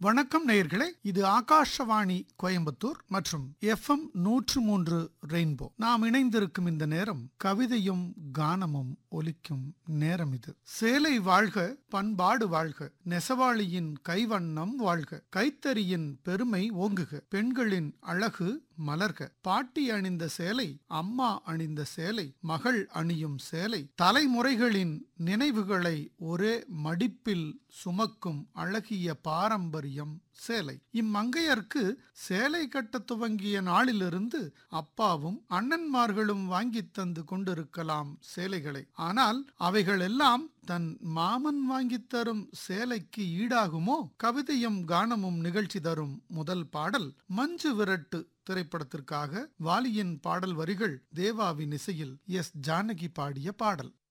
வணக்கம் நேயர்களே இது ஆகாஷவாணி கோயம்புத்தூர் மற்றும் எஃப்எம் நூற்று மூன்று ரெயின்போ நாம் இணைந்திருக்கும் இந்த நேரம் கவிதையும் கானமும் ஒலிக்கும் நேரம் இது சேலை வாழ்க பண்பாடு வாழ்க நெசவாளியின் கைவண்ணம் வாழ்க கைத்தறியின் பெருமை ஓங்குக பெண்களின் அழகு மலர்க பாட்டி அணிந்த சேலை அம்மா அணிந்த சேலை மகள் அணியும் சேலை தலைமுறைகளின் நினைவுகளை ஒரே மடிப்பில் சுமக்கும் அழகிய பாரம்பரியம் சேலை இம்மங்கையர்க்கு சேலை கட்ட துவங்கிய நாளிலிருந்து அப்பாவும் அண்ணன்மார்களும் வாங்கித் தந்து கொண்டிருக்கலாம் சேலைகளை ஆனால் அவைகளெல்லாம் தன் மாமன் வாங்கித் தரும் சேலைக்கு ஈடாகுமோ கவிதையும் கானமும் நிகழ்ச்சி தரும் முதல் பாடல் மஞ்சு விரட்டு திரைப்படத்திற்காக வாலியின் பாடல் வரிகள் தேவாவின் இசையில் எஸ் ஜானகி பாடிய பாடல்